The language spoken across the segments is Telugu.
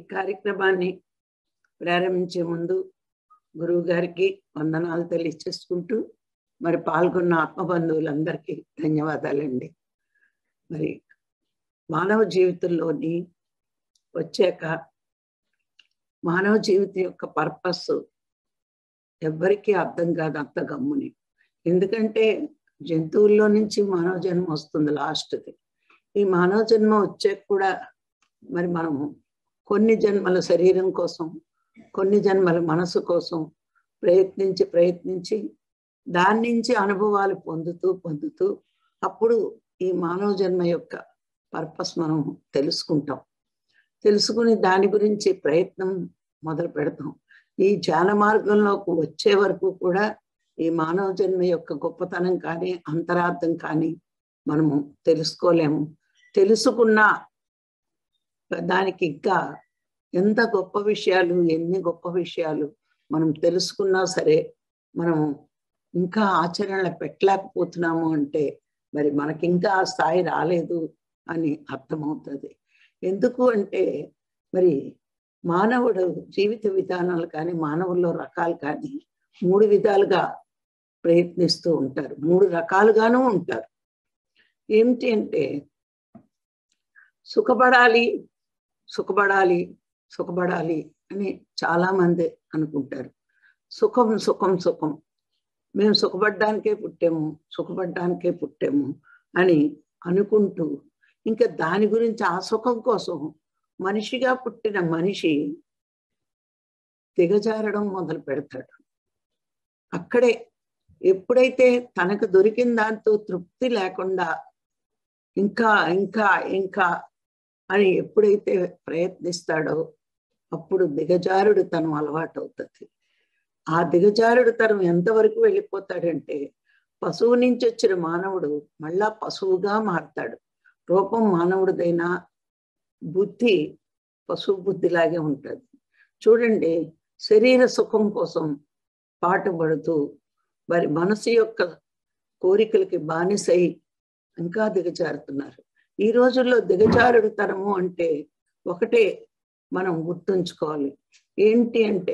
కార్యక్రమాన్ని ప్రారంభించే ముందు గురువు గారికి వందనాలు తెలియచేసుకుంటూ మరి పాల్గొన్న ఆత్మబంధువులందరికీ ధన్యవాదాలండి మరి మానవ జీవితంలోని వచ్చాక మానవ జీవితం యొక్క పర్పస్ ఎవ్వరికీ అర్థం కాదు అంత గమ్ముని ఎందుకంటే జంతువుల్లో నుంచి మానవ జన్మ వస్తుంది లాస్ట్ది ఈ మానవ జన్మ వచ్చాక కూడా మరి మనము కొన్ని జన్మల శరీరం కోసం కొన్ని జన్మల మనసు కోసం ప్రయత్నించి ప్రయత్నించి దాని నుంచి అనుభవాలు పొందుతూ పొందుతూ అప్పుడు ఈ మానవ జన్మ యొక్క పర్పస్ మనం తెలుసుకుంటాం తెలుసుకుని దాని గురించి ప్రయత్నం మొదలు పెడతాం ఈ ధ్యాన మార్గంలోకి వచ్చే వరకు కూడా ఈ మానవ జన్మ యొక్క గొప్పతనం కానీ అంతరార్థం కానీ మనము తెలుసుకోలేము తెలుసుకున్నా దానికి ఇంకా ఎంత గొప్ప విషయాలు ఎన్ని గొప్ప విషయాలు మనం తెలుసుకున్నా సరే మనం ఇంకా ఆచరణలో పెట్టలేకపోతున్నాము అంటే మరి మనకి ఇంకా ఆ స్థాయి రాలేదు అని అర్థమవుతుంది ఎందుకు అంటే మరి మానవుడు జీవిత విధానాలు కానీ మానవుల్లో రకాలు కానీ మూడు విధాలుగా ప్రయత్నిస్తూ ఉంటారు మూడు రకాలుగాను ఉంటారు ఏమిటి అంటే సుఖపడాలి సుఖపడాలి సుఖపడాలి అని చాలా మంది అనుకుంటారు సుఖం సుఖం సుఖం మేము సుఖపడ్డానికే పుట్టాము సుఖపడ్డానికే పుట్టాము అని అనుకుంటూ ఇంకా దాని గురించి ఆ సుఖం కోసం మనిషిగా పుట్టిన మనిషి దిగజారడం మొదలు పెడతాడు అక్కడే ఎప్పుడైతే తనకు దొరికిన దాంతో తృప్తి లేకుండా ఇంకా ఇంకా ఇంకా అని ఎప్పుడైతే ప్రయత్నిస్తాడో అప్పుడు దిగజారుడు తనం అలవాటు అవుతుంది ఆ దిగజారుడు తరం ఎంతవరకు వెళ్ళిపోతాడంటే పశువు నుంచి వచ్చిన మానవుడు మళ్ళా పశువుగా మారతాడు రూపం మానవుడిదైనా బుద్ధి పశువు బుద్ధిలాగే ఉంటుంది చూడండి శరీర సుఖం కోసం పాటుపడుతూ మరి మనసు యొక్క కోరికలకి బానిసై ఇంకా దిగజారుతున్నారు ఈ రోజుల్లో దిగజారుడు తరము అంటే ఒకటే మనం గుర్తుంచుకోవాలి ఏంటి అంటే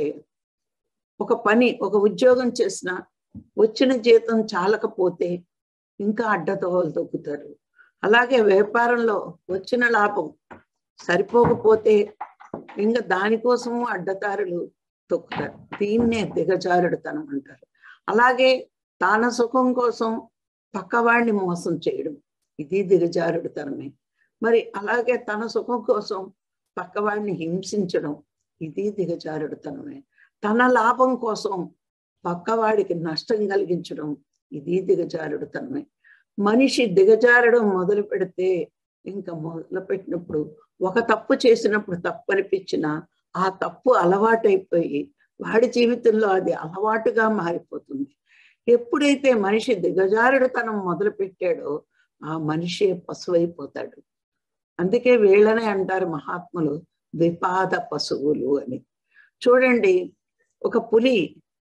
ఒక పని ఒక ఉద్యోగం చేసిన వచ్చిన జీతం చాలకపోతే ఇంకా అడ్డతోవలు తొక్కుతారు అలాగే వ్యాపారంలో వచ్చిన లాభం సరిపోకపోతే ఇంకా దానికోసము అడ్డదారులు తొక్కుతారు దీన్నే దిగజారుడుతనం అంటారు అలాగే తాన సుఖం కోసం పక్కవాడిని మోసం చేయడం ఇది దిగజారుడుతనమే మరి అలాగే తన సుఖం కోసం పక్కవాడిని హింసించడం ఇది దిగజారుడుతనమే తన లాభం కోసం పక్కవాడికి నష్టం కలిగించడం ఇది దిగజారుడుతనమే మనిషి దిగజారడం మొదలు పెడితే ఇంకా మొదలు పెట్టినప్పుడు ఒక తప్పు చేసినప్పుడు తప్పు అనిపించిన ఆ తప్పు అలవాటైపోయి వాడి జీవితంలో అది అలవాటుగా మారిపోతుంది ఎప్పుడైతే మనిషి దిగజారుడుతనం మొదలు పెట్టాడో ఆ మనిషి పశువైపోతాడు అందుకే వీళ్ళనే అంటారు మహాత్ములు ద్విపాద పశువులు అని చూడండి ఒక పులి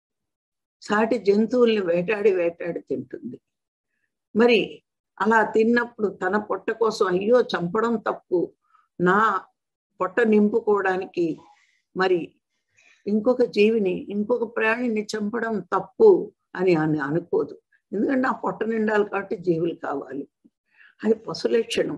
సాటి జంతువుల్ని వేటాడి వేటాడి తింటుంది మరి అలా తిన్నప్పుడు తన పొట్ట కోసం అయ్యో చంపడం తప్పు నా పొట్ట నింపుకోవడానికి మరి ఇంకొక జీవిని ఇంకొక ప్రాణిని చంపడం తప్పు అని అని అనుకోదు ఎందుకంటే ఆ పొట్ట నిండాలి కాబట్టి జీవులు కావాలి అది పశు లక్షణం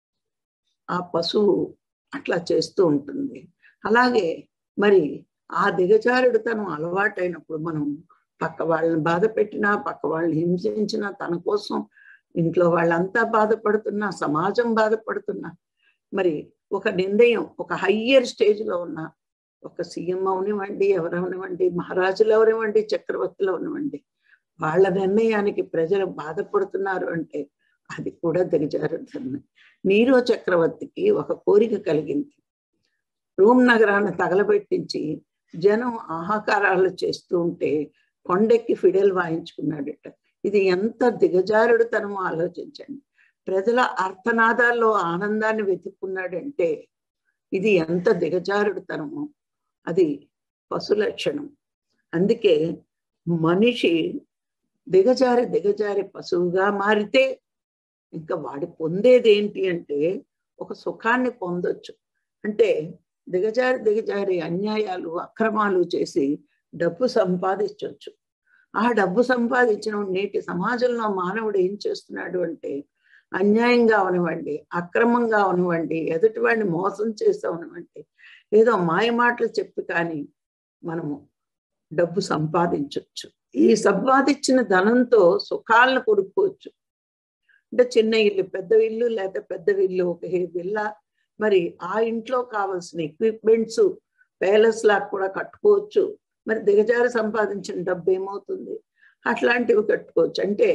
ఆ పశువు అట్లా చేస్తూ ఉంటుంది అలాగే మరి ఆ దిగజారుడుతనం అలవాటైనప్పుడు మనం పక్క వాళ్ళని బాధ పెట్టినా పక్క వాళ్ళని హింసించినా తన కోసం ఇంట్లో వాళ్ళంతా బాధపడుతున్నా సమాజం బాధపడుతున్నా మరి ఒక నిర్ణయం ఒక హయ్యర్ స్టేజ్లో ఉన్న ఒక సీఎం అవనివ్వండి ఎవరవనివ్వండి మహారాజులు ఎవరివ్వండి చక్రవర్తులు అవనివ్వండి వాళ్ళ నిర్ణయానికి ప్రజలు బాధపడుతున్నారు అంటే అది కూడా దిగజారుతుంది నీరో చక్రవర్తికి ఒక కోరిక కలిగింది రోమ్ నగరాన్ని తగలబెట్టించి జనం ఆహాకారాలు చేస్తూ ఉంటే కొండెక్కి ఫిడెల్ వాయించుకున్నాడట ఇది ఎంత దిగజారుడుతనమో ఆలోచించండి ప్రజల అర్థనాదాల్లో ఆనందాన్ని వెతుక్కున్నాడంటే ఇది ఎంత దిగజారుడుతనమో అది పశు లక్షణం అందుకే మనిషి దిగజారి దిగజారి పశువుగా మారితే ఇంకా వాడి పొందేది ఏంటి అంటే ఒక సుఖాన్ని పొందొచ్చు అంటే దిగజారి దిగజారి అన్యాయాలు అక్రమాలు చేసి డబ్బు సంపాదించవచ్చు ఆ డబ్బు సంపాదించిన నేటి సమాజంలో మానవుడు ఏం చేస్తున్నాడు అంటే అన్యాయంగా అవనివ్వండి అక్రమంగా అవనివ్వండి ఎదుటివాడిని మోసం చేసి అవనివ్వండి ఏదో మాయ మాటలు చెప్పి కానీ మనము డబ్బు సంపాదించవచ్చు ఈ సంపాదించిన ధనంతో సుఖాలను కొనుక్కోవచ్చు అంటే చిన్న ఇల్లు పెద్ద ఇల్లు లేదా పెద్ద ఇల్లు ఒక విల్ల మరి ఆ ఇంట్లో కావాల్సిన ఎక్విప్మెంట్స్ ప్యాలెస్ లాగా కూడా కట్టుకోవచ్చు మరి దిగజారి సంపాదించిన డబ్బు ఏమవుతుంది అట్లాంటివి కట్టుకోవచ్చు అంటే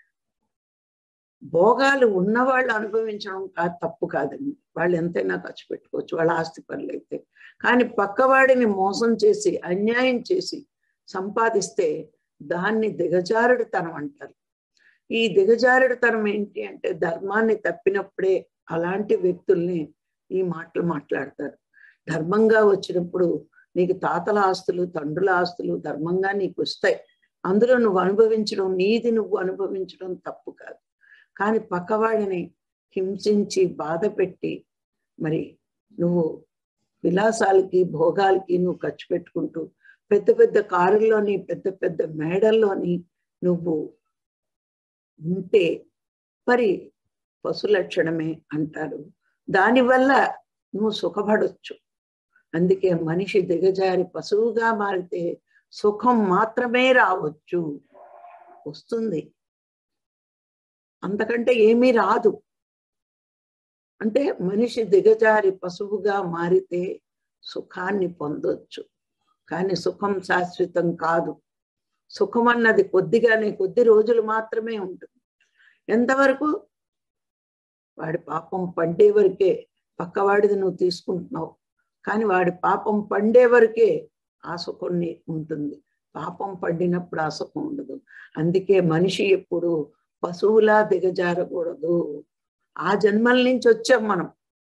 భోగాలు ఉన్నవాళ్ళు అనుభవించడం కాదు తప్పు కాదండి వాళ్ళు ఎంతైనా ఖర్చు పెట్టుకోవచ్చు వాళ్ళ ఆస్తి పనులు అయితే కానీ పక్కవాడిని మోసం చేసి అన్యాయం చేసి సంపాదిస్తే దాన్ని దిగజారుడుతనం అంటారు ఈ దిగజారుడుతనం ఏంటి అంటే ధర్మాన్ని తప్పినప్పుడే అలాంటి వ్యక్తుల్ని ఈ మాటలు మాట్లాడతారు ధర్మంగా వచ్చినప్పుడు నీకు తాతల ఆస్తులు తండ్రుల ఆస్తులు ధర్మంగా నీకు వస్తాయి అందులో నువ్వు అనుభవించడం నీది నువ్వు అనుభవించడం తప్పు కాదు కానీ పక్కవాడిని హింసించి బాధ పెట్టి మరి నువ్వు విలాసాలకి భోగాలకి నువ్వు ఖర్చు పెట్టుకుంటూ పెద్ద పెద్ద కారుల్లోని పెద్ద పెద్ద మేడల్లోని నువ్వు ఉంటే మరి పశు లక్షణమే అంటారు దానివల్ల నువ్వు సుఖపడొచ్చు అందుకే మనిషి దిగజారి పశువుగా మారితే సుఖం మాత్రమే రావచ్చు వస్తుంది అంతకంటే ఏమీ రాదు అంటే మనిషి దిగజారి పశువుగా మారితే సుఖాన్ని పొందొచ్చు కానీ సుఖం శాశ్వతం కాదు సుఖం అన్నది కొద్దిగానే కొద్ది రోజులు మాత్రమే ఉంటుంది ఎంతవరకు వాడి పాపం పండే వరకే పక్కవాడిది నువ్వు తీసుకుంటున్నావు కానీ వాడి పాపం పండే వరకే ఆ సుఖం ఉంటుంది పాపం పండినప్పుడు ఆ సుఖం ఉండదు అందుకే మనిషి ఎప్పుడు పశువులా దిగజారకూడదు ఆ జన్మల నుంచి వచ్చాం మనం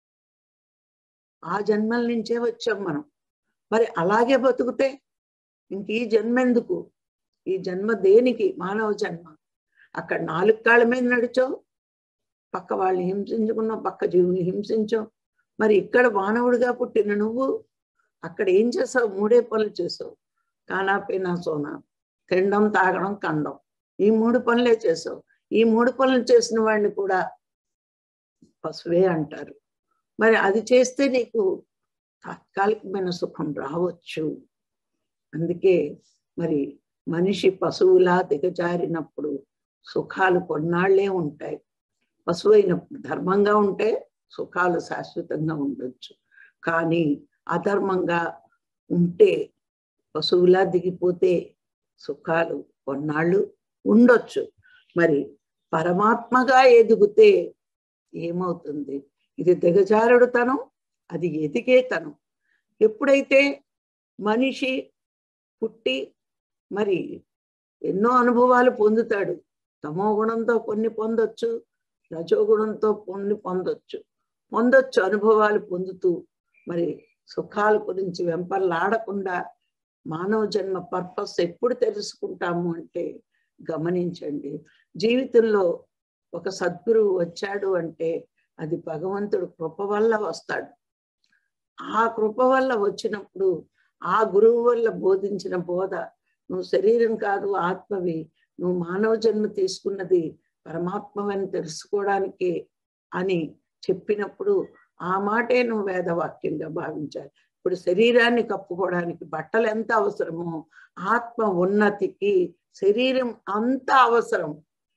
ఆ జన్మల నుంచే వచ్చాం మనం మరి అలాగే బతుకుతే ఇంక ఈ జన్మ ఎందుకు ఈ జన్మ దేనికి మానవ జన్మ అక్కడ నాలుగు కాళ్ళ మీద నడిచావు పక్క వాళ్ళని హింసించుకున్నావు పక్క జీవుని హింసించావు మరి ఇక్కడ మానవుడిగా పుట్టిన నువ్వు అక్కడ ఏం చేసావు మూడే పనులు చేసావు కానా పీనా సోనా తినడం తాగడం కండం ఈ మూడు పనులే చేసావు ఈ మూడు పనులు చేసిన వాడిని కూడా పశువే అంటారు మరి అది చేస్తే నీకు తాత్కాలికమైన సుఖం రావచ్చు అందుకే మరి మనిషి పశువులా దిగజారినప్పుడు సుఖాలు కొన్నాళ్లే ఉంటాయి పశువు అయినప్పుడు ధర్మంగా ఉంటే సుఖాలు శాశ్వతంగా ఉండొచ్చు కానీ అధర్మంగా ఉంటే పశువులా దిగిపోతే సుఖాలు కొన్నాళ్ళు ఉండొచ్చు మరి పరమాత్మగా ఎదుగుతే ఏమవుతుంది ఇది దిగజారుడుతనం అది ఎదిగేతనం ఎప్పుడైతే మనిషి పుట్టి మరి ఎన్నో అనుభవాలు పొందుతాడు తమో గుణంతో కొన్ని పొందొచ్చు రజోగుణంతో కొన్ని పొందొచ్చు పొందొచ్చు అనుభవాలు పొందుతూ మరి సుఖాల గురించి వెంపర్లాడకుండా మానవ జన్మ పర్పస్ ఎప్పుడు తెలుసుకుంటాము అంటే గమనించండి జీవితంలో ఒక సద్గురువు వచ్చాడు అంటే అది భగవంతుడు కృప వల్ల వస్తాడు ఆ కృప వల్ల వచ్చినప్పుడు ఆ గురువు వల్ల బోధించిన బోధ నువ్వు శరీరం కాదు ఆత్మవి నువ్వు మానవ జన్మ తీసుకున్నది పరమాత్మవని తెలుసుకోవడానికి అని చెప్పినప్పుడు ఆ మాటే నువ్వు వేదవాక్యంగా భావించాలి ఇప్పుడు శరీరాన్ని కప్పుకోవడానికి బట్టలు ఎంత అవసరమో ఆత్మ ఉన్నతికి శరీరం అంత అవసరం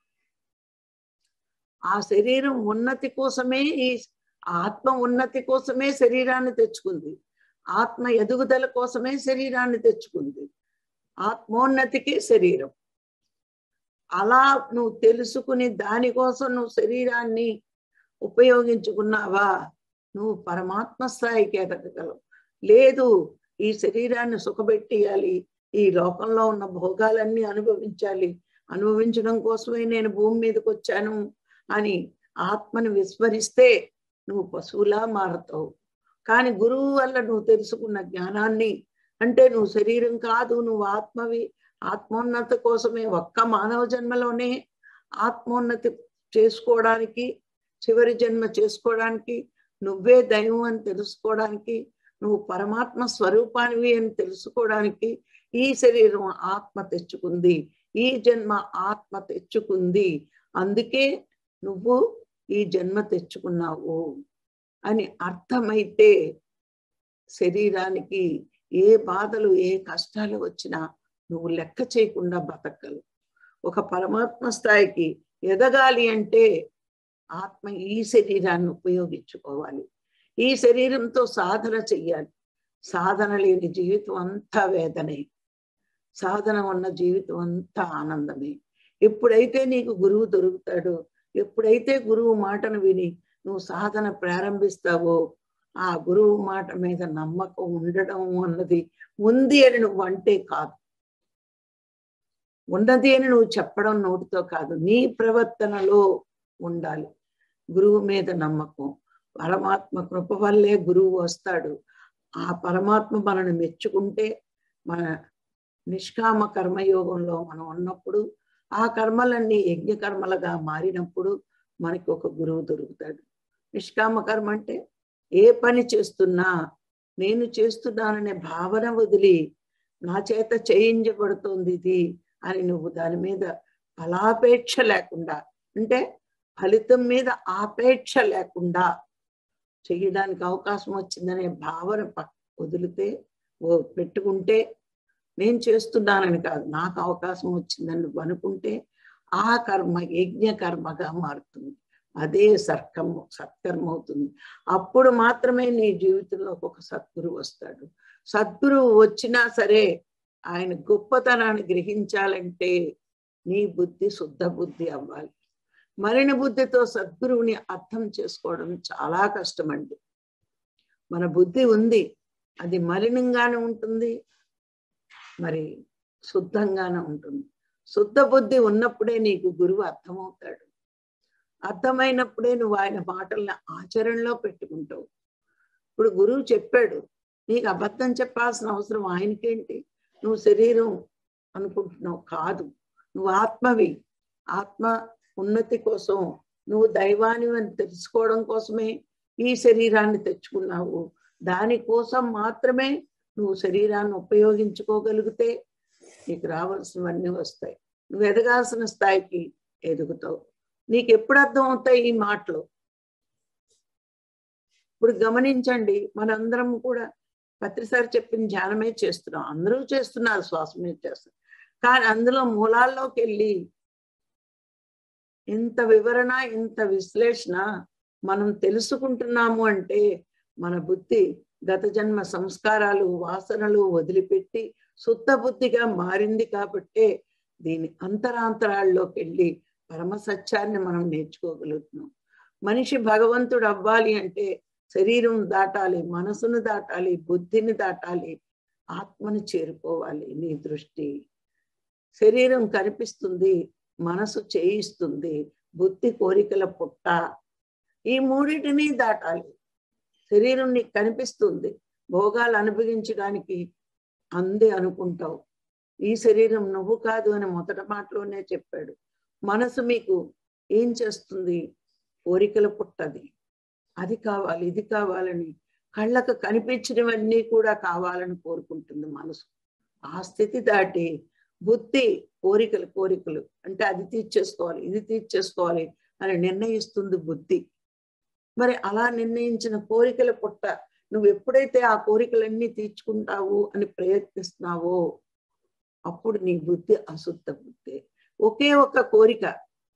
ఆ శరీరం ఉన్నతి కోసమే ఈ ఆత్మ ఉన్నతి కోసమే శరీరాన్ని తెచ్చుకుంది ఆత్మ ఎదుగుదల కోసమే శరీరాన్ని తెచ్చుకుంది ఆత్మోన్నతికి శరీరం అలా నువ్వు తెలుసుకుని దానికోసం నువ్వు శరీరాన్ని ఉపయోగించుకున్నావా నువ్వు పరమాత్మ స్థాయికి ఎదగగలవు లేదు ఈ శరీరాన్ని సుఖపెట్టియాలి ఈ లోకంలో ఉన్న భోగాలన్నీ అనుభవించాలి అనుభవించడం కోసమే నేను భూమి మీదకి వచ్చాను అని ఆత్మను విస్మరిస్తే నువ్వు పశువులా మారుతావు కానీ గురువు వల్ల నువ్వు తెలుసుకున్న జ్ఞానాన్ని అంటే నువ్వు శరీరం కాదు నువ్వు ఆత్మవి ఆత్మోన్నతి కోసమే ఒక్క మానవ జన్మలోనే ఆత్మోన్నతి చేసుకోవడానికి చివరి జన్మ చేసుకోవడానికి నువ్వే దైవం అని తెలుసుకోవడానికి నువ్వు పరమాత్మ స్వరూపానివి అని తెలుసుకోవడానికి ఈ శరీరం ఆత్మ తెచ్చుకుంది ఈ జన్మ ఆత్మ తెచ్చుకుంది అందుకే నువ్వు ఈ జన్మ తెచ్చుకున్నావు అని అర్థమైతే శరీరానికి ఏ బాధలు ఏ కష్టాలు వచ్చినా నువ్వు లెక్క చేయకుండా బతకగలవు ఒక పరమాత్మ స్థాయికి ఎదగాలి అంటే ఆత్మ ఈ శరీరాన్ని ఉపయోగించుకోవాలి ఈ శరీరంతో సాధన చెయ్యాలి సాధన లేని జీవితం అంతా వేదనే సాధన ఉన్న జీవితం అంతా ఆనందమే ఎప్పుడైతే నీకు గురువు దొరుకుతాడో ఎప్పుడైతే గురువు మాటను విని నువ్వు సాధన ప్రారంభిస్తావో ఆ గురువు మాట మీద నమ్మకం ఉండడం అన్నది ఉంది అని నువ్వు అంటే కాదు ఉన్నది అని నువ్వు చెప్పడం నోటితో కాదు నీ ప్రవర్తనలో ఉండాలి గురువు మీద నమ్మకం పరమాత్మ కృప వల్లే గురువు వస్తాడు ఆ పరమాత్మ మనను మెచ్చుకుంటే మన నిష్కామ కర్మయోగంలో మనం ఉన్నప్పుడు ఆ కర్మలన్నీ యజ్ఞ కర్మలుగా మారినప్పుడు మనకి ఒక గురువు దొరుకుతాడు నిష్కామ కర్మ అంటే ఏ పని చేస్తున్నా నేను చేస్తున్నాననే భావన వదిలి నా చేత చేయించబడుతోంది ఇది అని నువ్వు దాని మీద ఫలాపేక్ష లేకుండా అంటే ఫలితం మీద ఆపేక్ష లేకుండా చేయడానికి అవకాశం వచ్చిందనే భావన పక్ వదిలితే ఓ పెట్టుకుంటే నేను చేస్తున్నానని కాదు నాకు అవకాశం వచ్చిందని నువ్వు అనుకుంటే ఆ కర్మ యజ్ఞ కర్మగా మారుతుంది అదే సత్కర్మ సత్కర్మ అవుతుంది అప్పుడు మాత్రమే నీ జీవితంలో ఒక సద్గురువు వస్తాడు సద్గురువు వచ్చినా సరే ఆయన గొప్పతనాన్ని గ్రహించాలంటే నీ బుద్ధి శుద్ధ బుద్ధి అవ్వాలి మలిన బుద్ధితో సద్గురువుని అర్థం చేసుకోవడం చాలా కష్టమండి మన బుద్ధి ఉంది అది మలినంగానే ఉంటుంది మరి శుద్ధంగానే ఉంటుంది శుద్ధ బుద్ధి ఉన్నప్పుడే నీకు గురువు అర్థమవుతాడు అర్థమైనప్పుడే నువ్వు ఆయన మాటల్ని ఆచరణలో పెట్టుకుంటావు ఇప్పుడు గురువు చెప్పాడు నీకు అబద్ధం చెప్పాల్సిన అవసరం ఆయనకేంటి నువ్వు శరీరం అనుకుంటున్నావు కాదు నువ్వు ఆత్మవి ఆత్మ ఉన్నతి కోసం నువ్వు దైవాని అని తెలుసుకోవడం కోసమే ఈ శరీరాన్ని తెచ్చుకున్నావు దానికోసం మాత్రమే నువ్వు శరీరాన్ని ఉపయోగించుకోగలిగితే నీకు రావాల్సినవన్నీ వస్తాయి నువ్వు ఎదగాల్సిన స్థాయికి ఎదుగుతావు నీకు ఎప్పుడు అర్థం అవుతాయి ఈ మాటలు ఇప్పుడు గమనించండి మనందరం కూడా ప్రతిసారి చెప్పిన ధ్యానమే చేస్తున్నాం అందరూ చేస్తున్నారు శ్వాస మీద చేస్తున్నారు కానీ అందులో మూలాల్లోకి వెళ్ళి ఇంత వివరణ ఇంత విశ్లేషణ మనం తెలుసుకుంటున్నాము అంటే మన బుద్ధి గత జన్మ సంస్కారాలు వాసనలు వదిలిపెట్టి శుద్ధ బుద్ధిగా మారింది కాబట్టే దీని అంతరాంతరాల్లోకి వెళ్ళి పరమ సత్యాన్ని మనం నేర్చుకోగలుగుతున్నాం మనిషి భగవంతుడు అవ్వాలి అంటే శరీరం దాటాలి మనసును దాటాలి బుద్ధిని దాటాలి ఆత్మను చేరుకోవాలి నీ దృష్టి శరీరం కనిపిస్తుంది మనసు చేయిస్తుంది బుద్ధి కోరికల పుట్ట ఈ మూడింటిని దాటాలి శరీరం నీకు కనిపిస్తుంది భోగాలు అనుభవించడానికి అంది అనుకుంటావు ఈ శరీరం నువ్వు కాదు అని మొదట మాటలోనే చెప్పాడు మనసు మీకు ఏం చేస్తుంది కోరికల పుట్టది అది కావాలి ఇది కావాలని కళ్ళకు కనిపించినవన్నీ కూడా కావాలని కోరుకుంటుంది మనసు ఆ స్థితి దాటి బుద్ధి కోరికలు కోరికలు అంటే అది తీర్చేసుకోవాలి ఇది తీర్చేసుకోవాలి అని నిర్ణయిస్తుంది బుద్ధి మరి అలా నిర్ణయించిన కోరికల పుట్ట నువ్వు ఎప్పుడైతే ఆ కోరికలన్నీ తీర్చుకుంటావు అని ప్రయత్నిస్తున్నావో అప్పుడు నీ బుద్ధి అశుద్ధ బుద్ధి ఒకే ఒక కోరిక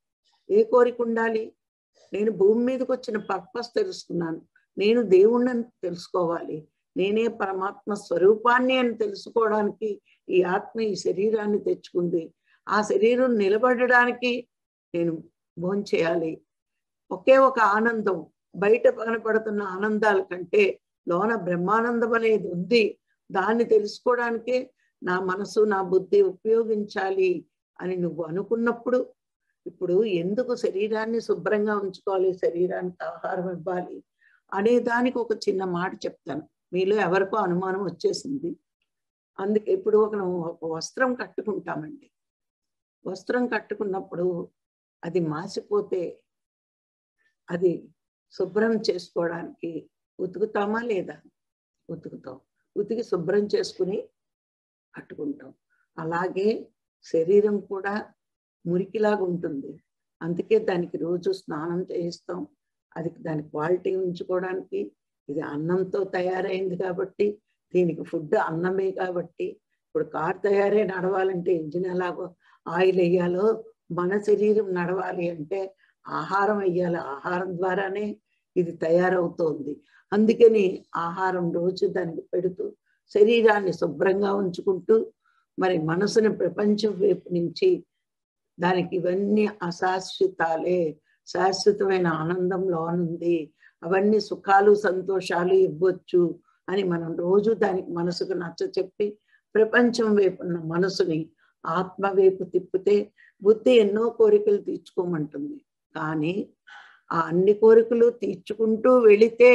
ఏ కోరిక ఉండాలి నేను భూమి మీదకి వచ్చిన పర్పస్ తెలుసుకున్నాను నేను దేవుణ్ణి తెలుసుకోవాలి నేనే పరమాత్మ స్వరూపాన్ని అని తెలుసుకోవడానికి ఈ ఆత్మ ఈ శరీరాన్ని తెచ్చుకుంది ఆ శరీరం నిలబడడానికి నేను భోంచేయాలి ఒకే ఒక ఆనందం బయట కనపడుతున్న ఆనందాల కంటే లోన బ్రహ్మానందం అనేది ఉంది దాన్ని తెలుసుకోవడానికే నా మనసు నా బుద్ధి ఉపయోగించాలి అని నువ్వు అనుకున్నప్పుడు ఇప్పుడు ఎందుకు శరీరాన్ని శుభ్రంగా ఉంచుకోవాలి శరీరానికి ఆహారం ఇవ్వాలి అనే దానికి ఒక చిన్న మాట చెప్తాను మీలో ఎవరికో అనుమానం వచ్చేసింది అందుకే ఇప్పుడు ఒక ఒక వస్త్రం కట్టుకుంటామండి వస్త్రం కట్టుకున్నప్పుడు అది మాసిపోతే అది శుభ్రం చేసుకోవడానికి ఉతుకుతామా లేదా ఉతుకుతాం ఉతికి శుభ్రం చేసుకుని కట్టుకుంటాం అలాగే శరీరం కూడా మురికిలాగా ఉంటుంది అందుకే దానికి రోజు స్నానం చేయిస్తాం అది దాని క్వాలిటీ ఉంచుకోవడానికి ఇది అన్నంతో తయారైంది కాబట్టి దీనికి ఫుడ్ అన్నమే కాబట్టి ఇప్పుడు కార్ తయారై నడవాలంటే ఇంజిన్ ఎలాగో ఆయిల్ వేయాలో మన శరీరం నడవాలి అంటే ఆహారం వేయాలి ఆహారం ద్వారానే ఇది తయారవుతోంది అందుకని ఆహారం రోజు దానికి పెడుతూ శరీరాన్ని శుభ్రంగా ఉంచుకుంటూ మరి మనసుని ప్రపంచం వైపు నుంచి దానికి ఇవన్నీ అశాశ్వతాలే శాశ్వతమైన ఆనందంలో ఉంది అవన్నీ సుఖాలు సంతోషాలు ఇవ్వచ్చు అని మనం రోజు దానికి మనసుకు నచ్చ చెప్పి ప్రపంచం వైపు ఉన్న మనసుని ఆత్మ వైపు తిప్పితే బుద్ధి ఎన్నో కోరికలు తీర్చుకోమంటుంది కానీ ఆ అన్ని కోరికలు తీర్చుకుంటూ వెళితే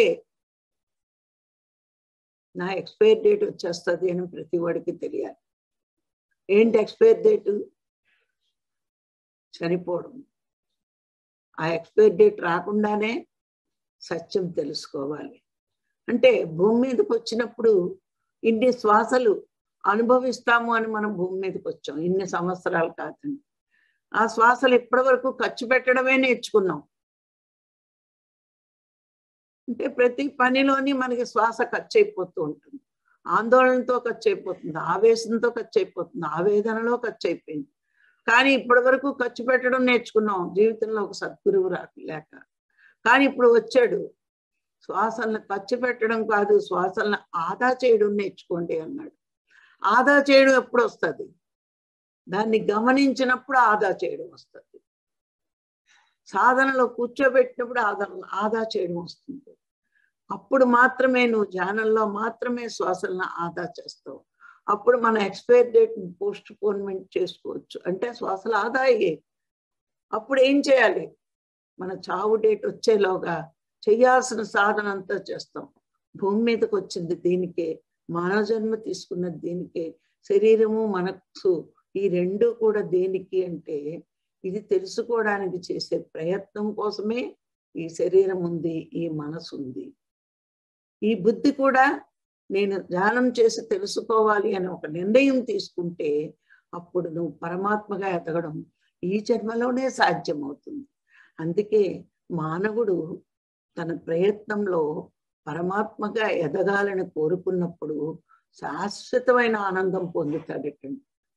నా ఎక్స్పైర్ డేట్ వచ్చేస్తుంది అని ప్రతి వాడికి తెలియాలి ఏంటి ఎక్స్పైర్ డేట్ చనిపోవడం ఆ ఎక్స్పైర్ డేట్ రాకుండానే సత్యం తెలుసుకోవాలి అంటే భూమి మీదకి వచ్చినప్పుడు ఇన్ని శ్వాసలు అనుభవిస్తాము అని మనం భూమి మీదకి వచ్చాం ఇన్ని సంవత్సరాలు కాదండి ఆ శ్వాసలు ఇప్పటి వరకు ఖర్చు పెట్టడమే నేర్చుకున్నాం అంటే ప్రతి పనిలోని మనకి శ్వాస ఖర్చు అయిపోతూ ఉంటుంది ఆందోళనతో ఖర్చు అయిపోతుంది ఆవేశంతో ఖర్చు అయిపోతుంది ఆవేదనలో ఖర్చు అయిపోయింది కానీ ఇప్పటి వరకు ఖర్చు పెట్టడం నేర్చుకున్నాం జీవితంలో ఒక సద్గురువు రాక కానీ ఇప్పుడు వచ్చాడు శ్వాసలను ఖర్చు పెట్టడం కాదు శ్వాసలను ఆదా చేయడం నేర్చుకోండి అన్నాడు ఆదా చేయడం ఎప్పుడు వస్తుంది దాన్ని గమనించినప్పుడు ఆదా చేయడం వస్తుంది సాధనలో కూర్చోబెట్టినప్పుడు ఆదా ఆదా చేయడం వస్తుంది అప్పుడు మాత్రమే నువ్వు ధ్యానంలో మాత్రమే శ్వాసలను ఆదా చేస్తావు అప్పుడు మన ఎక్స్పైర్ డేట్ పోస్ట్ పోన్మెంట్ చేసుకోవచ్చు అంటే శ్వాసలు ఆదా అయ్యాయి అప్పుడు ఏం చేయాలి మన చావు డేట్ వచ్చేలోగా చేయాల్సిన సాధన అంతా చేస్తాం భూమి మీదకి వచ్చింది దీనికే మానవ జన్మ తీసుకున్నది దీనికే శరీరము మనసు ఈ రెండు కూడా దేనికి అంటే ఇది తెలుసుకోవడానికి చేసే ప్రయత్నం కోసమే ఈ శరీరం ఉంది ఈ మనసు ఉంది ఈ బుద్ధి కూడా నేను ధ్యానం చేసి తెలుసుకోవాలి అని ఒక నిర్ణయం తీసుకుంటే అప్పుడు నువ్వు పరమాత్మగా ఎదగడం ఈ జన్మలోనే సాధ్యమవుతుంది అందుకే మానవుడు తన ప్రయత్నంలో పరమాత్మగా ఎదగాలని కోరుకున్నప్పుడు శాశ్వతమైన ఆనందం పొందుతాడటండి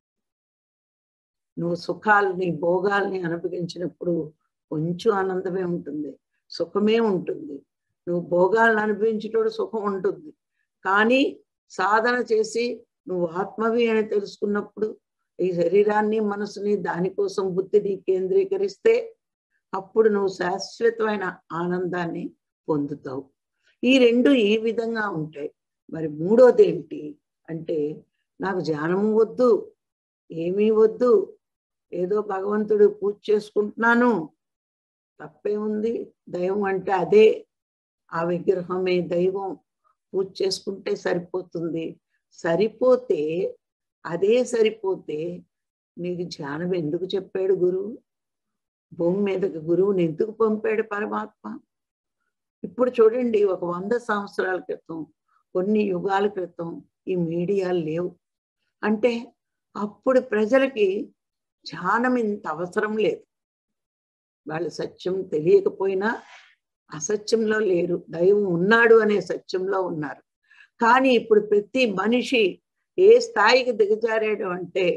నువ్వు సుఖాలని భోగాల్ని అనుభవించినప్పుడు కొంచెం ఆనందమే ఉంటుంది సుఖమే ఉంటుంది నువ్వు భోగాలను అనుభవించేటప్పుడు సుఖం ఉంటుంది కానీ సాధన చేసి నువ్వు ఆత్మవి అని తెలుసుకున్నప్పుడు ఈ శరీరాన్ని మనసుని దానికోసం బుద్ధిని కేంద్రీకరిస్తే అప్పుడు నువ్వు శాశ్వతమైన ఆనందాన్ని పొందుతావు ఈ రెండు ఈ విధంగా ఉంటాయి మరి మూడోది ఏంటి అంటే నాకు ధ్యానము వద్దు ఏమీ వద్దు ఏదో భగవంతుడు పూజ చేసుకుంటున్నాను తప్పే ఉంది దైవం అంటే అదే ఆ విగ్రహమే దైవం పూజ చేసుకుంటే సరిపోతుంది సరిపోతే అదే సరిపోతే నీకు ధ్యానం ఎందుకు చెప్పాడు గురువు భూమి మీదకి గురువుని ఎందుకు పంపాడు పరమాత్మ ఇప్పుడు చూడండి ఒక వంద సంవత్సరాల క్రితం కొన్ని యుగాల క్రితం ఈ మీడియాలు లేవు అంటే అప్పుడు ప్రజలకి ధ్యానం ఇంత అవసరం లేదు వాళ్ళు సత్యం తెలియకపోయినా అసత్యంలో లేరు దైవం ఉన్నాడు అనే సత్యంలో ఉన్నారు కానీ ఇప్పుడు ప్రతి మనిషి ఏ స్థాయికి దిగజారాడు అంటే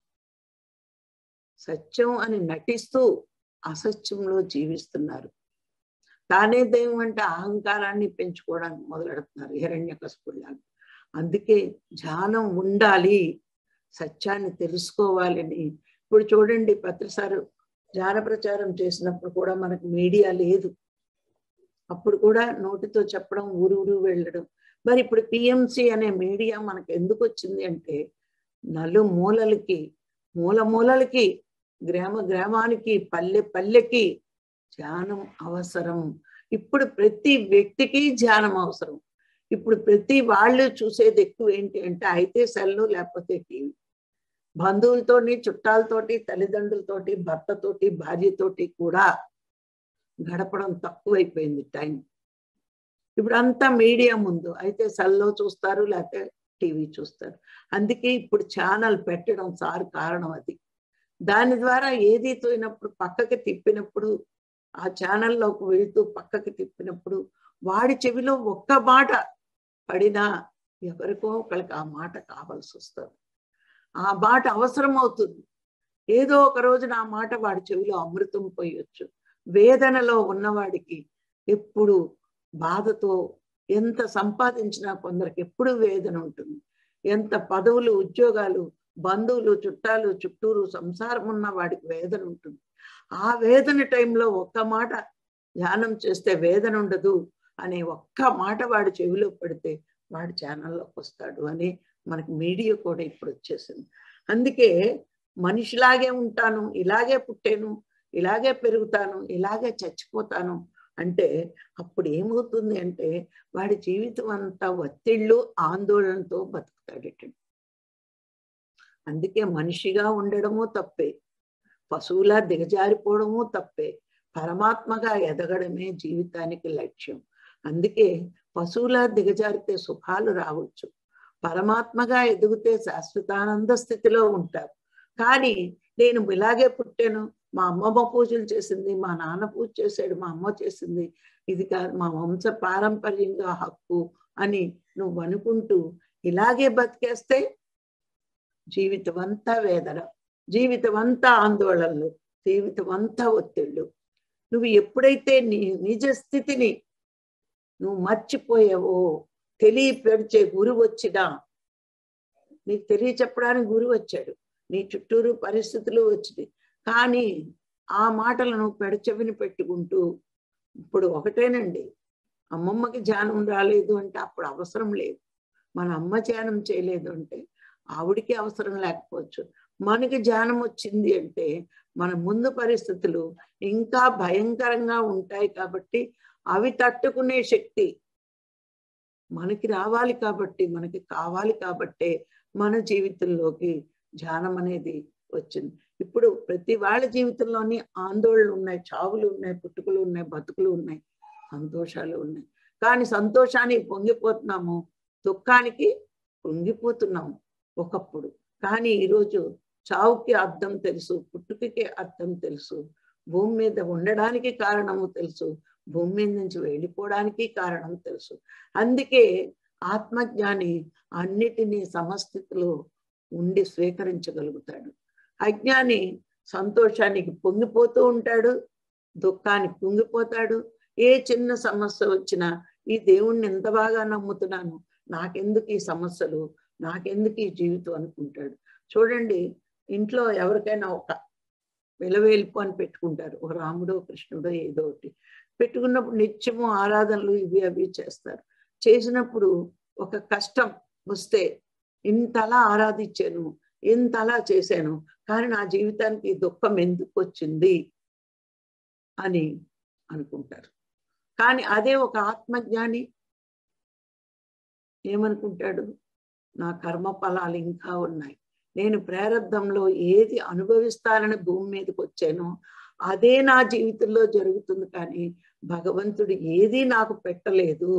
సత్యం అని నటిస్తూ అసత్యంలో జీవిస్తున్నారు తానే దైవం అంటే అహంకారాన్ని పెంచుకోవడానికి మొదలెడుతున్నారు హిరణ్య కసుపుల్లాగా అందుకే ధ్యానం ఉండాలి సత్యాన్ని తెలుసుకోవాలని ఇప్పుడు చూడండి పత్రిసారు ధ్యాన ప్రచారం చేసినప్పుడు కూడా మనకు మీడియా లేదు అప్పుడు కూడా నోటితో చెప్పడం ఊరు ఊరు వెళ్ళడం మరి ఇప్పుడు పిఎంసి అనే మీడియా మనకు ఎందుకు వచ్చింది అంటే నలు మూలలకి మూల మూలలకి గ్రామ గ్రామానికి పల్లె పల్లెకి ధ్యానం అవసరం ఇప్పుడు ప్రతి వ్యక్తికి ధ్యానం అవసరం ఇప్పుడు ప్రతి వాళ్ళు చూసేది ఎక్కువ ఏంటి అంటే అయితే సెల్లు లేకపోతే టీవీ బంధువులతోటి చుట్టాలతోటి తల్లిదండ్రులతోటి భర్తతోటి భార్యతోటి కూడా గడపడం తక్కువైపోయింది టైం ఇప్పుడు అంతా మీడియా ముందు అయితే సెల్లో చూస్తారు లేకపోతే టీవీ చూస్తారు అందుకే ఇప్పుడు ఛానల్ పెట్టడం సార్ కారణం అది దాని ద్వారా ఏది తోయినప్పుడు పక్కకి తిప్పినప్పుడు ఆ ఛానల్లోకి వెళ్తూ పక్కకి తిప్పినప్పుడు వాడి చెవిలో ఒక్క మాట పడినా ఎవరికో ఒకరికి ఆ మాట కావాల్సి వస్తుంది ఆ మాట అవసరం అవుతుంది ఏదో ఒక రోజున ఆ మాట వాడి చెవిలో అమృతం పోయొచ్చు వేదనలో ఉన్నవాడికి ఎప్పుడు బాధతో ఎంత సంపాదించినా కొందరికి ఎప్పుడు వేదన ఉంటుంది ఎంత పదవులు ఉద్యోగాలు బంధువులు చుట్టాలు చుట్టూరు సంసారం ఉన్న వాడికి వేదన ఉంటుంది ఆ వేదన టైంలో ఒక్క మాట ధ్యానం చేస్తే వేదన ఉండదు అనే ఒక్క మాట వాడి చెవిలో పెడితే వాడి ఛానల్లోకి వస్తాడు అని మనకి మీడియా కూడా ఇప్పుడు వచ్చేసింది అందుకే మనిషిలాగే ఉంటాను ఇలాగే పుట్టాను ఇలాగే పెరుగుతాను ఇలాగే చచ్చిపోతాను అంటే అప్పుడు ఏమవుతుంది అంటే వాడి జీవితం అంతా ఒత్తిళ్ళు ఆందోళనతో బతుకుతాడట అందుకే మనిషిగా ఉండడము తప్పే పశువులా దిగజారిపోవడము తప్పే పరమాత్మగా ఎదగడమే జీవితానికి లక్ష్యం అందుకే పశువులా దిగజారితే సుఖాలు రావచ్చు పరమాత్మగా ఎదిగితే శాశ్వతానంద స్థితిలో ఉంటారు కానీ నేను ఇలాగే పుట్టాను మా అమ్మమ్మ పూజలు చేసింది మా నాన్న పూజ చేశాడు మా అమ్మ చేసింది ఇది కాదు మా వంశ పారంపర్యంగా హక్కు అని నువ్వు అనుకుంటూ ఇలాగే బతికేస్తే జీవితం అంతా వేదన జీవితం అంతా ఆందోళనలు జీవితం అంతా ఒత్తిళ్ళు నువ్వు ఎప్పుడైతే నీ నిజ స్థితిని నువ్వు మర్చిపోయావో తెలియపెడిచే గురి వచ్చినా నీకు తెలియ చెప్పడానికి గురి వచ్చాడు నీ చుట్టూరు పరిస్థితులు వచ్చినాయి కానీ ఆ మాటలు నువ్వు పెడచెవిని పెట్టుకుంటూ ఇప్పుడు ఒకటేనండి అమ్మమ్మకి ధ్యానం రాలేదు అంటే అప్పుడు అవసరం లేదు మన అమ్మ ధ్యానం చేయలేదు అంటే ఆవిడికి అవసరం లేకపోవచ్చు మనకి ధ్యానం వచ్చింది అంటే మన ముందు పరిస్థితులు ఇంకా భయంకరంగా ఉంటాయి కాబట్టి అవి తట్టుకునే శక్తి మనకి రావాలి కాబట్టి మనకి కావాలి కాబట్టే మన జీవితంలోకి ధ్యానం అనేది వచ్చింది ఇప్పుడు ప్రతి వాళ్ళ జీవితంలోని ఆందోళనలు ఉన్నాయి చావులు ఉన్నాయి పుట్టుకలు ఉన్నాయి బతుకులు ఉన్నాయి సంతోషాలు ఉన్నాయి కానీ సంతోషానికి పొంగిపోతున్నాము దుఃఖానికి పొంగిపోతున్నాము ఒకప్పుడు కానీ ఈరోజు చావుకి అర్థం తెలుసు పుట్టుకకి అర్థం తెలుసు భూమి మీద ఉండడానికి కారణము తెలుసు భూమి మీద నుంచి వెళ్ళిపోవడానికి కారణం తెలుసు అందుకే ఆత్మజ్ఞాని అన్నిటినీ సమస్థితిలో ఉండి స్వీకరించగలుగుతాడు అజ్ఞాని సంతోషానికి పొంగిపోతూ ఉంటాడు దుఃఖానికి పొంగిపోతాడు ఏ చిన్న సమస్య వచ్చినా ఈ దేవుణ్ణి ఎంత బాగా నమ్ముతున్నాను నాకెందుకు ఈ సమస్యలు నాకెందుకు ఈ జీవితం అనుకుంటాడు చూడండి ఇంట్లో ఎవరికైనా ఒక విలవేల్పు అని పెట్టుకుంటారు ఒక రాముడో కృష్ణుడో ఏదో ఒకటి పెట్టుకున్నప్పుడు నిత్యము ఆరాధనలు ఇవి అవి చేస్తారు చేసినప్పుడు ఒక కష్టం వస్తే ఇంతలా ఆరాధించాను ఇంతలా చేశాను కానీ నా జీవితానికి దుఃఖం ఎందుకు వచ్చింది అని అనుకుంటారు కానీ అదే ఒక ఆత్మజ్ఞాని ఏమనుకుంటాడు నా కర్మ ఫలాలు ఇంకా ఉన్నాయి నేను ప్రారంధంలో ఏది అనుభవిస్తానని భూమి మీదకి వచ్చానో అదే నా జీవితంలో జరుగుతుంది కానీ భగవంతుడు ఏది నాకు పెట్టలేదు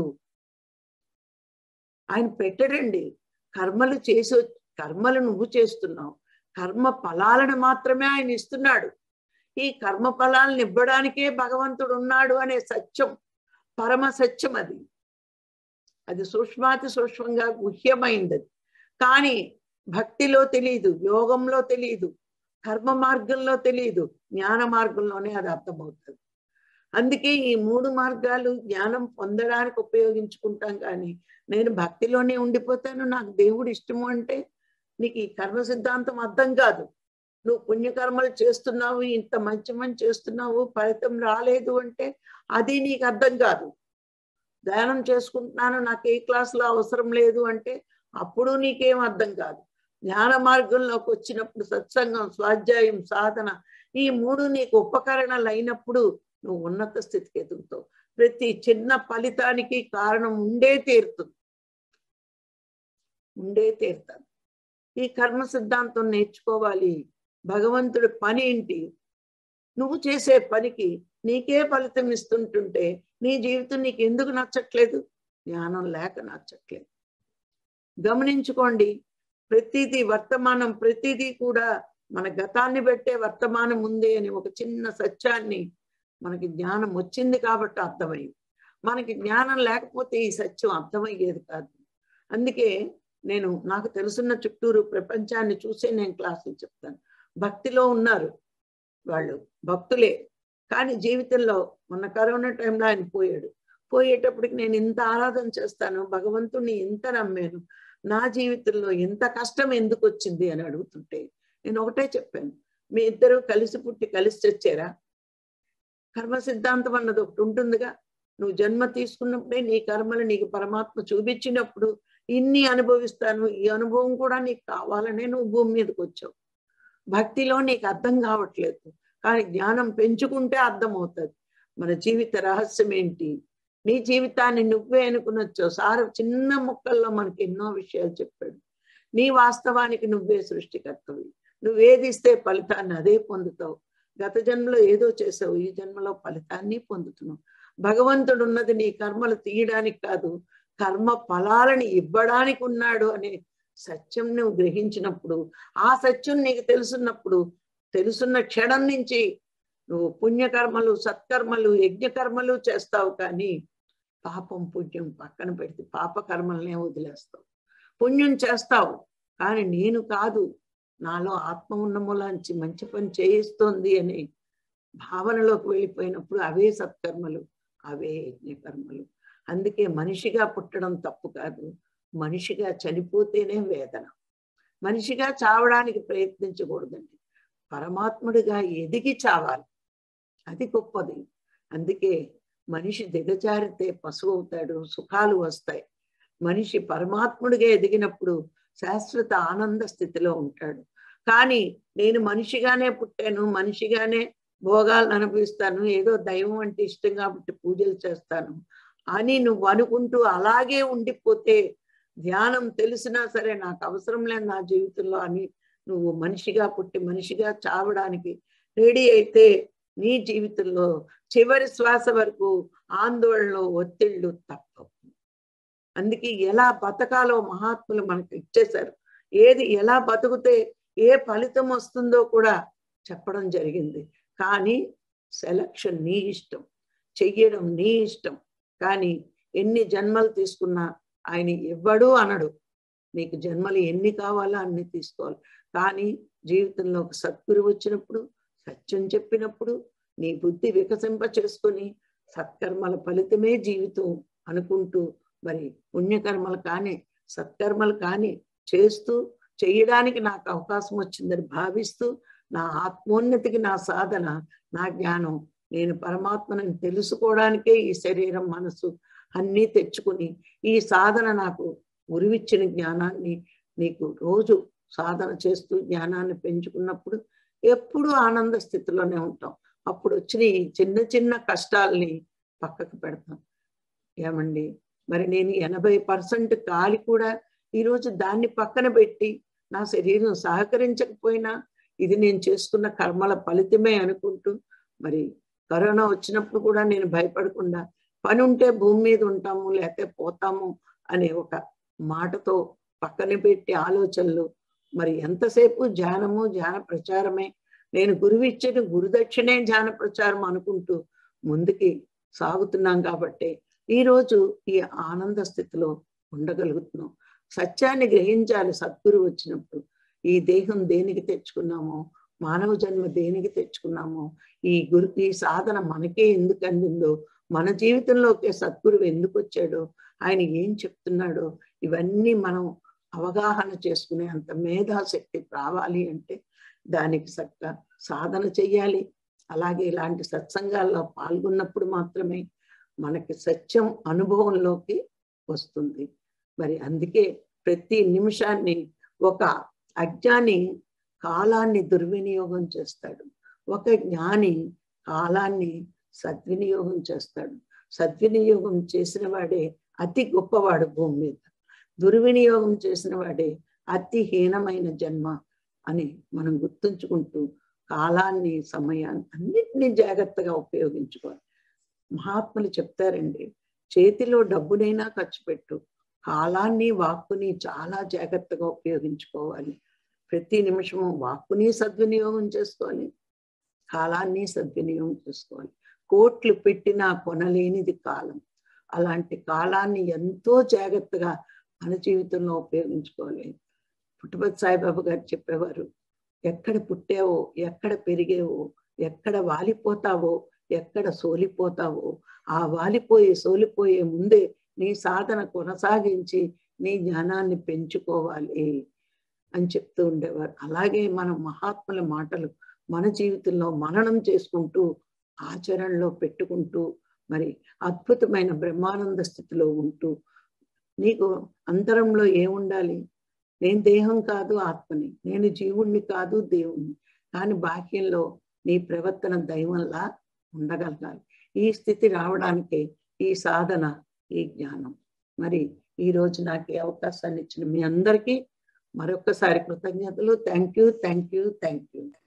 ఆయన పెట్టడండి కర్మలు చేసి కర్మలు నువ్వు చేస్తున్నావు కర్మ ఫలాలను మాత్రమే ఆయన ఇస్తున్నాడు ఈ కర్మ ఫలాలను ఇవ్వడానికే భగవంతుడు ఉన్నాడు అనే సత్యం పరమ సత్యం అది అది సూక్ష్మాతి సూక్ష్మంగా గుహ్యమైంది అది కానీ భక్తిలో తెలియదు యోగంలో తెలియదు కర్మ మార్గంలో తెలియదు జ్ఞాన మార్గంలోనే అది అర్థమవుతుంది అందుకే ఈ మూడు మార్గాలు జ్ఞానం పొందడానికి ఉపయోగించుకుంటాం కానీ నేను భక్తిలోనే ఉండిపోతాను నాకు దేవుడు ఇష్టము అంటే నీకు ఈ కర్మ సిద్ధాంతం అర్థం కాదు నువ్వు పుణ్యకర్మలు చేస్తున్నావు ఇంత మంచి మంచి చేస్తున్నావు ఫలితం రాలేదు అంటే అది నీకు అర్థం కాదు ధ్యానం చేసుకుంటున్నాను నాకు ఏ క్లాసులో అవసరం లేదు అంటే అప్పుడు నీకేం అర్థం కాదు జ్ఞాన మార్గంలోకి వచ్చినప్పుడు సత్సంగం స్వాధ్యాయం సాధన ఈ మూడు నీకు ఉపకరణలు అయినప్పుడు నువ్వు ఉన్నత స్థితికి ఎదుగుతావు ప్రతి చిన్న ఫలితానికి కారణం ఉండే తీరుతుంది ఉండే తీరుతాను ఈ కర్మ సిద్ధాంతం నేర్చుకోవాలి భగవంతుడి పని ఏంటి నువ్వు చేసే పనికి నీకే ఫలితం ఇస్తుంటుంటే నీ జీవితం నీకు ఎందుకు నచ్చట్లేదు జ్ఞానం లేక నచ్చట్లేదు గమనించుకోండి ప్రతిదీ వర్తమానం ప్రతిదీ కూడా మన గతాన్ని పెట్టే వర్తమానం ఉంది అని ఒక చిన్న సత్యాన్ని మనకి జ్ఞానం వచ్చింది కాబట్టి అర్థమైంది మనకి జ్ఞానం లేకపోతే ఈ సత్యం అర్థమయ్యేది కాదు అందుకే నేను నాకు తెలుసున్న చుట్టూరు ప్రపంచాన్ని చూసే నేను క్లాసులు చెప్తాను భక్తిలో ఉన్నారు వాళ్ళు భక్తులే కానీ జీవితంలో మొన్న కరోనా టైంలో ఆయన పోయాడు పోయేటప్పటికి నేను ఇంత ఆరాధన చేస్తాను భగవంతుణ్ణి ఇంత నమ్మాను నా జీవితంలో ఇంత కష్టం ఎందుకు వచ్చింది అని అడుగుతుంటే నేను ఒకటే చెప్పాను మీ ఇద్దరు కలిసి పుట్టి కలిసి చచ్చారా కర్మ సిద్ధాంతం అన్నది ఒకటి ఉంటుందిగా నువ్వు జన్మ తీసుకున్నప్పుడే నీ కర్మలు నీకు పరమాత్మ చూపించినప్పుడు ఇన్ని అనుభవిస్తాను ఈ అనుభవం కూడా నీకు కావాలనే నువ్వు భూమి మీదకి వచ్చావు భక్తిలో నీకు అర్థం కావట్లేదు కానీ జ్ఞానం పెంచుకుంటే అర్థమవుతుంది మన జీవిత రహస్యం ఏంటి నీ జీవితాన్ని నువ్వే అనుకునొచ్చు సార్ చిన్న ముక్కల్లో మనకి ఎన్నో విషయాలు చెప్పాడు నీ వాస్తవానికి నువ్వే సృష్టికర్తవి నువ్వేది ఇస్తే ఫలితాన్ని అదే పొందుతావు గత జన్మలో ఏదో చేసావు ఈ జన్మలో ఫలితాన్ని పొందుతున్నావు భగవంతుడు ఉన్నది నీ కర్మలు తీయడానికి కాదు కర్మ ఫలాలని ఇవ్వడానికి ఉన్నాడు అనే సత్యం నువ్వు గ్రహించినప్పుడు ఆ సత్యం నీకు తెలుసున్నప్పుడు తెలుసున్న క్షణం నుంచి నువ్వు పుణ్యకర్మలు సత్కర్మలు యజ్ఞకర్మలు చేస్తావు కానీ పాపం పుణ్యం పక్కన పెడితే పాప కర్మలనే వదిలేస్తావు పుణ్యం చేస్తావు కానీ నేను కాదు నాలో ఆత్మ ఉన్న మూలాంచి మంచి పని చేయిస్తోంది అనే భావనలోకి వెళ్ళిపోయినప్పుడు అవే సత్కర్మలు అవే యజ్ఞకర్మలు అందుకే మనిషిగా పుట్టడం తప్పు కాదు మనిషిగా చనిపోతేనే వేదన మనిషిగా చావడానికి ప్రయత్నించకూడదండి పరమాత్ముడిగా ఎదిగి చావాలి అది గొప్పది అందుకే మనిషి దిగజారితే పశువు అవుతాడు సుఖాలు వస్తాయి మనిషి పరమాత్ముడిగా ఎదిగినప్పుడు శాశ్వత ఆనంద స్థితిలో ఉంటాడు కానీ నేను మనిషిగానే పుట్టాను మనిషిగానే భోగాలను అనుభవిస్తాను ఏదో దైవం అంటే ఇష్టం కాబట్టి పూజలు చేస్తాను అని నువ్వు అనుకుంటూ అలాగే ఉండిపోతే ధ్యానం తెలిసినా సరే నాకు అవసరం లేదు నా జీవితంలో అని నువ్వు మనిషిగా పుట్టి మనిషిగా చావడానికి రెడీ అయితే నీ జీవితంలో చివరి శ్వాస వరకు ఆందోళనలు ఒత్తిళ్ళు తప్పవు అందుకే ఎలా బతకాలో మహాత్ములు మనకు ఇచ్చేశారు ఏది ఎలా బతుకుతే ఏ ఫలితం వస్తుందో కూడా చెప్పడం జరిగింది కానీ సెలక్షన్ నీ ఇష్టం చెయ్యడం నీ ఇష్టం కానీ ఎన్ని జన్మలు తీసుకున్నా ఆయన ఇవ్వడు అనడు నీకు జన్మలు ఎన్ని కావాలో అన్ని తీసుకోవాలి కానీ జీవితంలో ఒక సద్గురు వచ్చినప్పుడు సత్యం చెప్పినప్పుడు నీ బుద్ధి వికసింప చేసుకొని సత్కర్మల ఫలితమే జీవితం అనుకుంటూ మరి పుణ్యకర్మలు కానీ సత్కర్మలు కానీ చేస్తూ చేయడానికి నాకు అవకాశం వచ్చిందని భావిస్తూ నా ఆత్మోన్నతికి నా సాధన నా జ్ఞానం నేను పరమాత్మను తెలుసుకోవడానికే ఈ శరీరం మనసు అన్నీ తెచ్చుకుని ఈ సాధన నాకు ఉరివిచ్చిన జ్ఞానాన్ని నీకు రోజు సాధన చేస్తూ జ్ఞానాన్ని పెంచుకున్నప్పుడు ఎప్పుడూ ఆనంద స్థితిలోనే ఉంటాం అప్పుడు వచ్చిన ఈ చిన్న చిన్న కష్టాలని పక్కకు పెడతాం ఏమండి మరి నేను ఎనభై పర్సెంట్ కాలి కూడా ఈరోజు దాన్ని పక్కన పెట్టి నా శరీరం సహకరించకపోయినా ఇది నేను చేసుకున్న కర్మల ఫలితమే అనుకుంటూ మరి కరోనా వచ్చినప్పుడు కూడా నేను భయపడకుండా పని ఉంటే భూమి మీద ఉంటాము లేకపోతే పోతాము అనే ఒక మాటతో పక్కన పెట్టి ఆలోచనలు మరి ఎంతసేపు ధ్యానము ధ్యాన ప్రచారమే నేను గురువు ఇచ్చిన గురుదక్షిణే ధ్యాన ప్రచారం అనుకుంటూ ముందుకి సాగుతున్నాం కాబట్టి ఈరోజు ఈ ఆనంద స్థితిలో ఉండగలుగుతున్నాం సత్యాన్ని గ్రహించాలి సద్గురు వచ్చినప్పుడు ఈ దేహం దేనికి తెచ్చుకున్నామో మానవ జన్మ దేనికి తెచ్చుకున్నామో ఈ గురు ఈ సాధన మనకే ఎందుకు అందిందో మన జీవితంలోకి సద్గురువు ఎందుకు వచ్చాడో ఆయన ఏం చెప్తున్నాడో ఇవన్నీ మనం అవగాహన చేసుకునే అంత మేధాశక్తి రావాలి అంటే దానికి చక్క సాధన చెయ్యాలి అలాగే ఇలాంటి సత్సంగాల్లో పాల్గొన్నప్పుడు మాత్రమే మనకి సత్యం అనుభవంలోకి వస్తుంది మరి అందుకే ప్రతి నిమిషాన్ని ఒక అజ్ఞాని కాలాన్ని దుర్వినియోగం చేస్తాడు ఒక జ్ఞాని కాలాన్ని సద్వినియోగం చేస్తాడు సద్వినియోగం చేసిన వాడే అతి గొప్పవాడు భూమి మీద దుర్వినియోగం చేసిన వాడే అతి హీనమైన జన్మ అని మనం గుర్తుంచుకుంటూ కాలాన్ని సమయాన్ని అన్నిటినీ జాగ్రత్తగా ఉపయోగించుకోవాలి మహాత్ములు చెప్తారండి చేతిలో డబ్బునైనా ఖర్చు పెట్టు కాలాన్ని వాక్కుని చాలా జాగ్రత్తగా ఉపయోగించుకోవాలి ప్రతి నిమిషము వాక్కుని సద్వినియోగం చేసుకోవాలి కాలాన్ని సద్వినియోగం చేసుకోవాలి కోట్లు పెట్టినా కొనలేనిది కాలం అలాంటి కాలాన్ని ఎంతో జాగ్రత్తగా మన జీవితంలో ఉపయోగించుకోవాలి పుట్టపతి సాయిబాబా గారు చెప్పేవారు ఎక్కడ పుట్టావో ఎక్కడ పెరిగేవో ఎక్కడ వాలిపోతావో ఎక్కడ సోలిపోతావో ఆ వాలిపోయే సోలిపోయే ముందే నీ సాధన కొనసాగించి నీ జ్ఞానాన్ని పెంచుకోవాలి అని చెప్తూ ఉండేవారు అలాగే మన మహాత్ముల మాటలు మన జీవితంలో మననం చేసుకుంటూ ఆచరణలో పెట్టుకుంటూ మరి అద్భుతమైన బ్రహ్మానంద స్థితిలో ఉంటూ నీకు అంతరంలో ఏముండాలి నేను దేహం కాదు ఆత్మని నేను జీవుణ్ణి కాదు దేవుణ్ణి కానీ బాహ్యంలో నీ ప్రవర్తన దైవంలా ఉండగలగాలి ఈ స్థితి రావడానికే ఈ సాధన ఈ జ్ఞానం మరి ఈ రోజు నాకు ఈ అవకాశాన్ని ఇచ్చిన మీ అందరికీ మరొకసారి కృతజ్ఞతలు thank you thank you thank you